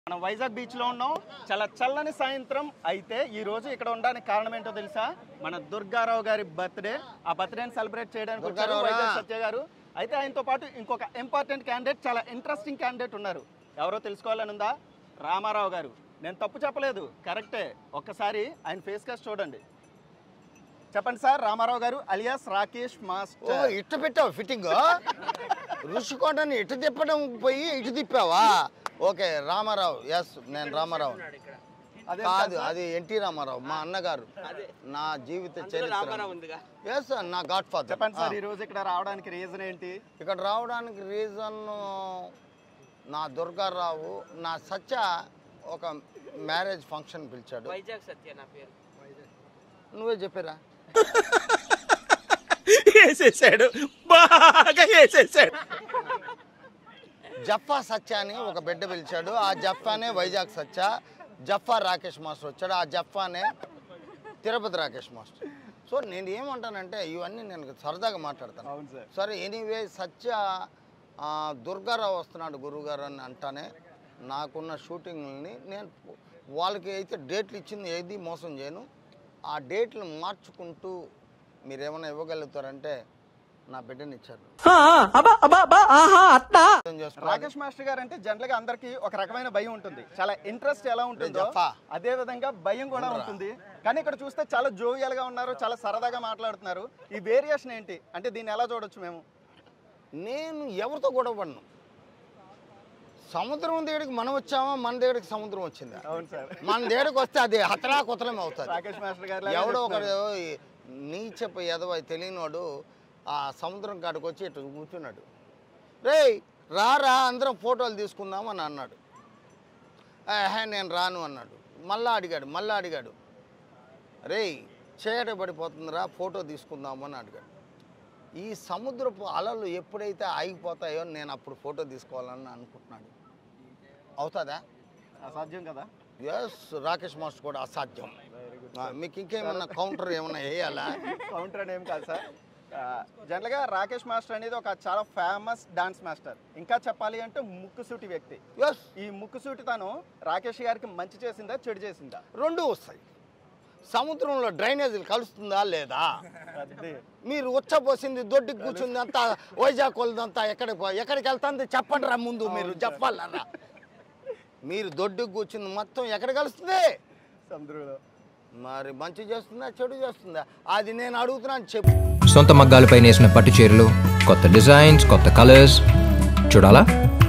మనం వైజాగ్ బీచ్ లో ఉన్నాం చాలా చల్లని సాయంత్రం అయితే ఈ రోజు ఇక్కడ ఉండడానికి కారణం ఏంటో తెలుసా మన దుర్గారావు గారి బర్త్డే ఆ బర్త్డేని సెలబ్రేట్ చేయడానికి వచ్చారు దుర్గారావురా? వైజాగ్ సత్య గారు అయితే ఆయనతో పాటు ఇంకొక ఇంపార్టెంట్ క్యాండిడేట్ చాలా ఇంట్రెస్టింగ్ క్యాండిడేట్ ఉన్నారు ఎవరో తెలుసుకోవాలని ఉందా రామారావు గారు నేను తప్పు చెప్పలేదు కరెక్టే ఒక్కసారి ఆయన ఫేస్ కాస్ట్ చూడండి చెప్పండి సార్ రామారావు గారు అలియాస్ రాకేష్ ఓ మాస్టర్ ఇటు పెట్టావు ఫిట్టింగ్ రుషికొండని ఇటు తిప్పడం పోయి ఇటు తిప్పావా ఓకే రామారావు ఎస్ నేను రామారావు అదే కాదు అది ఎన్టీ రామారావు మా అన్నగారు నా జీవిత చరిత్ర ఎస్ నా గాడ్ ఫాదర్ చెప్పండి సార్ ఈ రోజు ఇక్కడ రావడానికి రీజన్ ఏంటి ఇక్కడ రావడానికి రీజన్ నా దుర్గారావు నా సత్య ఒక మ్యారేజ్ ఫంక్షన్ పిలిచాడు వైజాగ్ సత్య నా పేరు నువ్వే చెప్పారా వేసేసాడు బాగా వేసేసాడు జఫా సత్య అని ఒక బిడ్డ పిలిచాడు ఆ జఫానే వైజాగ్ సత్య జఫా రాకేష్ మాస్టర్ వచ్చాడు ఆ జఫానే తిరుపతి రాకేష్ మాస్టర్ సో నేను ఏమంటానంటే ఇవన్నీ నేను సరదాగా మాట్లాడతాను అవును సార్ సరే ఎనీవే సత్య ఆ, దుర్గారావు వస్తున్నాడు గురువుగారు అని అంటానే నాకున్న షూటింగ్ని నేను వాళ్ళకి అయితే డేట్లు ఇచ్చింది ఏది మోసం చేయను ఆ డేట్లు మార్చుకుంటూ మీరు ఏమైనా ఇవ్వగలుగుతారంటే నా బిడ్డని ఇచ్చారు అర్థం చేసుకోవాలి. రాకేష్ మాస్టర్ గారు అంటే జనరల్ గా అందరికి ఒక రకమైన భయం ఉంటుంది చాలా ఇంట్రెస్ట్ ఎలా ఉంటుందో జఫా. అదే విధంగా భయం కూడా ఉంటుంది కానీ ఇక్కడ చూస్తే చాలా జోవియల్ గా ఉన్నారు చాలా సరదాగా మాట్లాడుతున్నారు ఈ వేరియేషన్ ఏంటి అంటే దీన్ని ఎలా చూడొచ్చు మేము నేను ఎవరితో గొడవ పడను సముద్రం దగ్గరికి మనం వచ్చామా మన దగ్గరికి సముద్రం వచ్చిందా అవును సార్ మన దగ్గరికి వస్తే అది హతలా కుతలం అవుతుంది రాకేష్ మాస్టర్ గారు ఎవడో ఒకడు నీచెప్ప ఎదవ తెలియనోడు ఆ సముద్రం కాడికి వచ్చి ఇటు కూర్చున్నాడు రేయ్ రారా అందరం ఫోటోలు తీసుకుందాం అని అన్నాడు "ఆహా, నేను రాను అన్నాడు మళ్ళా అడిగాడు మళ్ళా అడిగాడు రేయ్ చేయట పడిపోతుందిరా ఫోటో తీసుకుందాము అని అడిగాడు ఈ సముద్రపు అలలు ఎప్పుడైతే ఆగిపోతాయో నేను అప్పుడు ఫోటో తీసుకోవాలని అనుకుంటున్నాడు అవుతుందా అసాధ్యం కదా ఎస్ రాకేష్ మాస్టర్ కూడా అసాధ్యం ఆ, మీకు ఇంకేమన్నా కౌంటర్ ఏమన్నా వేయాలా కౌంటర్ అని ఏం కాదు సార్ జనరల్ గా రాకేష్ మాస్టర్ అనేది ఒక చాలా ఫేమస్ డాన్స్ మాస్టర్ ఇంకా చెప్పాలి అంటే ముక్కుసూటి వ్యక్తి ఎస్ ఈ ముక్కుసూటి తను రాకేష్ గారికి మంచి చేసిందా చెడు చేసిందా రెండు వస్తాయి సముద్రంలో డ్రైనేజీలు కలుస్తుందా లేదా అదే మీరు ఉచ్చపోసింది దొడ్డికి కూర్చుంది అంతా వైజాగ్ కొలదంతా ఎక్కడికి పో- ఎక్కడికి వెళ్తుంది చెప్పండి రా ముందు మీరు చెప్పాలరా మీరు దొడ్డికి కూర్చుంది మొత్తం ఎక్కడ కలుస్తుంది సముద్రంలో మరి మంచి చేస్తుందా చెడు చేస్తుందా అది నేను అడుగుతున్నాను చెప్పు సొంత మగ్గాలపై నేసిన పట్టు చీరలు కొత్త డిజైన్స్ కొత్త కలర్స్ చూడాలా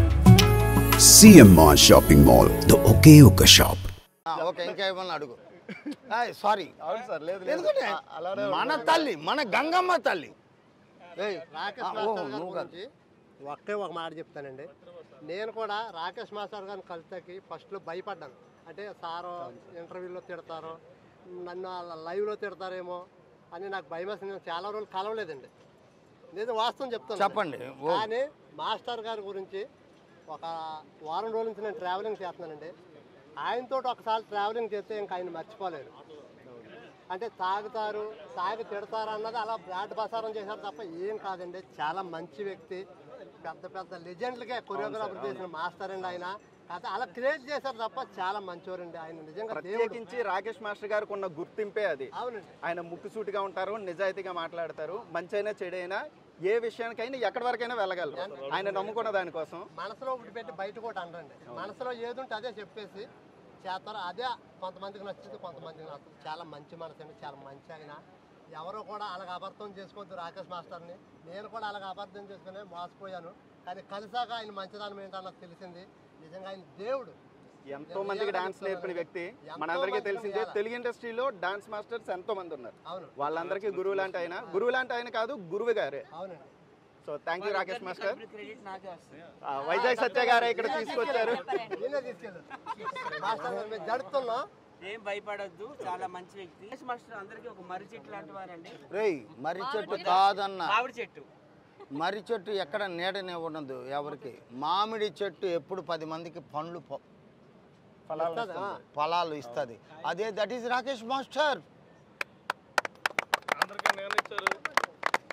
సిఎంఆర్ షాపింగ్ మాల్ ద ఒకే ఒక షాప్ ఆ, ఓకే ఇంకేమన్నా అడుగు సారీ అవును సార్ లేదు లేదు ఎందుకంటే ఆ- అలానే మన తల్లి మన గంగమ్మ తల్లి ఏయ్, రాకేష్ ఆ, మాస్టర్ ఓహో, గారి నువ్వు కాదు. గురించి ఒకే ఒక మాట చెప్తానండి నేను కూడా రాకేష్ మాస్టర్ గారిని కలిసాకి ఫస్ట్లో భయపడ్డాను అంటే సారు ఇంటర్వ్యూలో తిడతారో నన్ను అలా లైవ్లో తిడతారేమో అని నాకు భయం వేసింది నేను చాలా రోజులు కలవలేదండి నేను వాస్తవం చెప్తాను చెప్పండి ఓ. కానీ మాస్టర్ గారి గురించి ఒక వారం రోజుల నుంచి నేను ట్రావెలింగ్ చేస్తున్నానండి ఆయనతో ఒకసారి ట్రావెలింగ్ చేస్తే ఇంకా ఆయన మర్చిపోలేను అంటే తాగుతారు తాగి తిడతారు అన్నది అలా బ్రాడ్ ప్రసారం చేశారు తప్ప ఏం కాదండి చాలా మంచి వ్యక్తి పెద్ద పెద్ద లెజెండ్లకే కొరియోగ్రాఫర్ చేసిన మాస్టర్ అండి ఆయన కాకపోతే అలా క్రియేట్ చేశారు తప్ప చాలా మంచివారండి ఆయన నిజంగా దేవుడు ప్రత్యేకించి రాకేష్ మాస్టర్ గారికి ఉన్న గుర్తింపే అది అవునండి ఆయన ముక్కుసూటిగా ఉంటారు నిజాయితీగా మాట్లాడతారు మంచి అయినా చెడైనా ఏ విషయానికైనా ఎక్కడి వరకైనా వెళ్ళగలరు ఆయన నమ్ముకున్న దానికోసం మనసులో ఒకటి పెట్టి బయట కూడా అనరండి మనసులో ఏది ఉంటే అదే చెప్పేసి చేస్తారు అదే కొంతమందికి నచ్చుతుంది కొంతమందికి నచ్చదు చాలా మంచి మనసు అండి చాలా మంచి ఆయన ఎవరు కూడా అలాగ అబద్ధం చేసుకోవద్దు రాకేష్ మాస్టర్ని నేను కూడా అలాగ అబద్ధం చేసుకుని మోసపోయాను కానీ కలిసాక ఆయన మంచిదనం ఏంటన్నది తెలిసింది నిజంగా ఆయన దేవుడు ఎంతో మందికి డాన్స్ నేర్పిన వ్యక్తి మనందరికీ తెలిసిందే తెలుగు ఇండస్ట్రీలో డాన్స్ మాస్టర్స్ ఎంతో మంది ఉన్నారు అవును వాళ్ళందరికీ గురువు లాంటి ఆయన గురువు లాంటి ఆయన కాదు గురువు గారే అవునండి so thank you Rakesh master credit నాకే వస్తుంది ఆ, వైజాగ్ సత్య గారే ఇక్కడ తీసుకొచ్చారు నేనే తీసుకెళ్ళాను మాస్టర్ గారు మేము జడుతున్నాం ఏం భయపడొద్దు చాలా మంచి వ్యక్తి రాకేష్ మాస్టర్ అందరికీ ఒక మర్రి చెట్టు లాంటి వారండి రేయ్ మర్రి చెట్టు కాదన్న మామిడి చెట్టు మర్రి చెట్టు ఎక్కడ నీడనే ఉండదు ఎవరికి మామిడి చెట్టు ఎప్పుడు పది మందికి పండ్లు పొ- వస్తుందా? ఫలాలు ఇస్తుంది అదే దట్ ఈస్ రాకేష్ మాస్టర్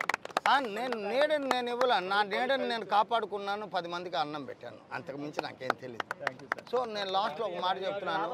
ఆ, నేను నీడని నేను ఇవ్వలే నా నీడని నేను కాపాడుకున్నాను పది మందికి అన్నం పెట్టాను అంతకు మించి నాకేం తెలియదు సో నేను లాస్ట్లో ఒక మాట చెప్తున్నాను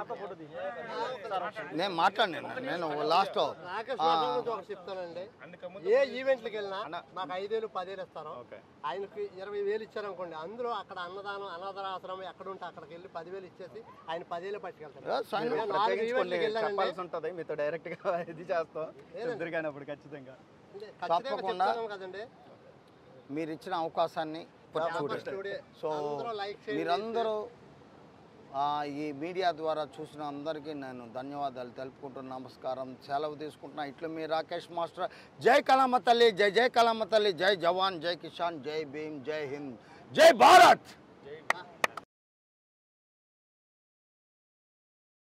నేను మాట్లాడినాను నేను లాస్ట్లో రాకేష్ బాబు గురించి ఒకటి చెప్తానండి ఏ ఈవెంట్లకు వెళ్ళినా మాకు ఐదేళ్ళు పదేళ్ళు ఇస్తారు ఆయనకి ఇరవై వేలు ఇచ్చారనుకోండి అందులో అక్కడ అన్నదానం అనాథరాశ్రమం ఎక్కడ ఉంటే అక్కడికి వెళ్ళి పదివేలు ఇచ్చేసి ఆయన పదివేలు పట్టుకెళ్తారు ఏ, సైన్ నేను నాలుగు ఈవెంట్లకు వెళ్ళానండి చెప్పాల్సి ఉంటుంది మీతో డైరెక్ట్ గా ఇది చేస్తాం చెప్తారు కానీ అప్పుడు ఖచ్చితంగా అంటే ఖచ్చితంగా తప్పకుండా. చెప్తున్నాం కదండి మీరు ఇచ్చిన అవకాశాన్ని చూడండి స్టూడియో సో అందరూ లైక్ చేయండి మీరందరూ ఆ, ఈ మీడియా ద్వారా చూసిన అందరికీ నేను ధన్యవాదాలు తెలుపుకుంటున్న నమస్కారం సెలవు తీసుకుంటున్నా ఇట్లా మీ రాకేష్ మాస్టర్ జై కలామ తల్లి జై జై కలామ తల్లి జై జవాన్ జై కిసాన్ జై భీమ్ జై హింద్ జై భారత్